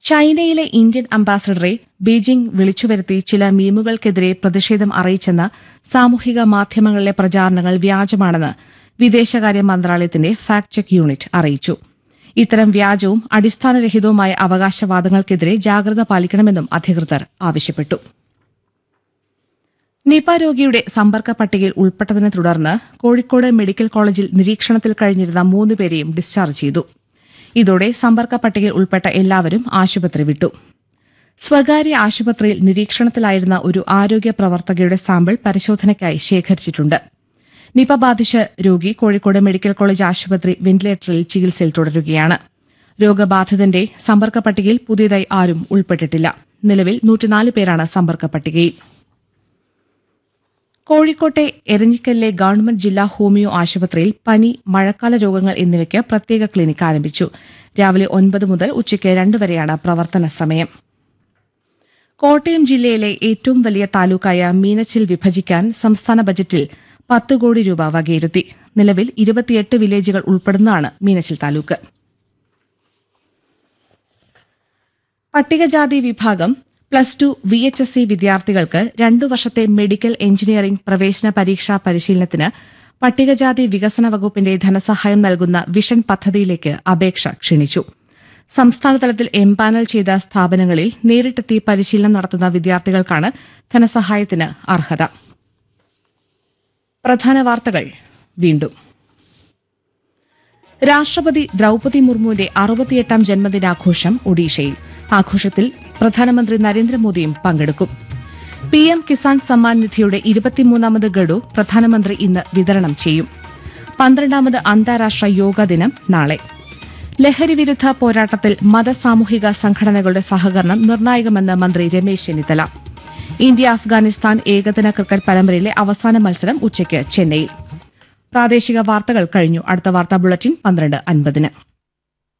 ചൈനയിലെ Indian അംബാസഡറെ Beijing വിളിച്ചുവരുത്തി ചില മീമുകൾക്കെതിരെ പ്രതിഷേധം അറിയിച്ചെന്ന് സാമൂഹിക മാധ്യമങ്ങളിലെ പ്രചാരണങ്ങൾ വ്യാജമാണെന്ന് വിദേശകാര്യ മന്ത്രാലയത്തിന്റെ ഫാക്ട് ചെക്ക് യൂണിറ്റ് അറിയിച്ചു ഇത്തരം വ്യാജവും അടിസ്ഥാനരഹിതവുമായ അവകാശവാദങ്ങൾക്കെതിരെ ജാഗ്രത പാലിക്കണമെന്നും അധികൃതർ ആവശ്യപ്പെട്ടു നിപ രോഗിയുടെ സമ്പർക്ക പട്ടികയിൽ ഉൾപ്പെട്ടതിനെ തുടർന്ന് കോഴിക്കോട് മെഡിക്കൽ കോളേജിൽ നിരീക്ഷണത്തിൽ കഴിഞ്ഞിരുന്ന മൂന്നുപേരെയും ഡിസ്ചാർജ് ചെയ്തു ഇതോടെ സമ്പർക്ക പട്ടികയിൽ ഉൾപ്പെട്ട എല്ലാവരും ആശുപത്രി വിട്ടു സ്വകാര്യ ആശുപത്രിയിൽ നിരീക്ഷണത്തിലായിരുന്ന ഒരു ആരോഗ്യ പ്രവർത്തകയുടെ സാമ്പിൾ പരിശോധനയ്ക്കായി ശേഖരിച്ചിട്ടുണ്ട് നിപ ബാധിച്ച രോഗി കോഴിക്കോട് മെഡിക്കൽ കോളേജ് ആശുപത്രി വെന്റിലേറ്ററിൽ ചികിത്സയിൽ തുടരുകയാണ് രോഗബാധിതന്റെ സമ്പർക്ക പട്ടികയിൽ പുതിയതായി ആരും ഉൾപ്പെട്ടിട്ടില്ല നിലവിൽ നൂറ്റിനാല് പേരാണ് സമ്പർക്ക പട്ടികയിൽ കോഴിക്കോട്ടെ എരഞ്ഞിക്കലിലെ ഗവൺമെന്റ് ജില്ലാ ഹോമിയോ ആശുപത്രിയിൽ പനി മഴക്കാല രോഗങ്ങൾ എന്നിവയ്ക്ക് പ്രത്യേക ക്ലിനിക് ആരംഭിച്ചു രാവിലെ ഒൻപത് മുതൽ ഉച്ചയ്ക്ക് രണ്ട് വരെയാണ് പ്രവർത്തന സമയം കോട്ടയം ജില്ലയിലെ ഏറ്റവും വലിയ താലൂക്കായ മീനച്ചിൽ വിഭജിക്കാൻ സംസ്ഥാന ബജറ്റിൽ പത്ത് കോടി രൂപ വകയിരുത്തി നിലവിൽ ഇരുപത്തിയെട്ട് വില്ലേജുകൾ ഉൾപ്പെടുന്നതാണ് മീനച്ചിൽ താലൂക്ക് പട്ടികജാതി വിഭാഗം plus two V H S C വിദ്യാർത്ഥികൾക്ക് രണ്ടു വർഷത്തെ മെഡിക്കൽ എഞ്ചിനീയറിംഗ് പ്രവേശന പരീക്ഷാ പരിശീലനത്തിന് പട്ടികജാതി വികസന വകുപ്പിന്റെ ധനസഹായം നൽകുന്ന വിഷൻ പദ്ധതിയിലേക്ക് അപേക്ഷ ക്ഷണിച്ചു സംസ്ഥാനതലത്തിൽ എംപാനൽ ചെയ്ത സ്ഥാപനങ്ങളിൽ നേരിട്ടെത്തി പരിശീലനം നടത്തുന്ന വിദ്യാർത്ഥികൾക്കാണ് ധനസഹായത്തിന് അർഹത പ്രധാന വാർത്തകൾ വീണ്ടും രാഷ്ട്രപതി ദ്രൌപതി മുർമുവിന്റെ അറുപത്തിയെട്ടാം ജന്മദിനാഘോഷം ഒഡീഷയിൽ ആഘോഷത്തിൽ പ്രധാനമന്ത്രി നരേന്ദ്രമോദിയും പങ്കെടുക്കും പി എം കിസാൻ സമ്മാൻ നിധിയുടെ ഇരുപത്തിമൂന്നാമത് ഗഡു പ്രധാനമന്ത്രി ഇന്ന് വിതരണം ചെയ്യും പന്ത്രണ്ടാമത് അന്താരാഷ്ട്ര യോഗ ദിനം നാളെ ലഹരി വിരുദ്ധ പോരാട്ടത്തിൽ മതസാമൂഹിക സംഘടനകളുടെ സഹകരണം നിർണായകമെന്ന് മന്ത്രി രമേശ് ചെന്നിത്തല ഇന്ത്യ അഫ്ഗാനിസ്ഥാൻ ഏകദിന ക്രിക്കറ്റ് പരമ്പരയിലെ അവസാന മത്സരം ഉച്ചയ്ക്ക് ചെന്നൈയിൽ പ്രാദേശിക വാർത്തകൾ കഴിഞ്ഞു അടുത്ത വാർത്താ ബുള്ളറ്റിൻ പന്ത്രണ്ട് അൻപതിന്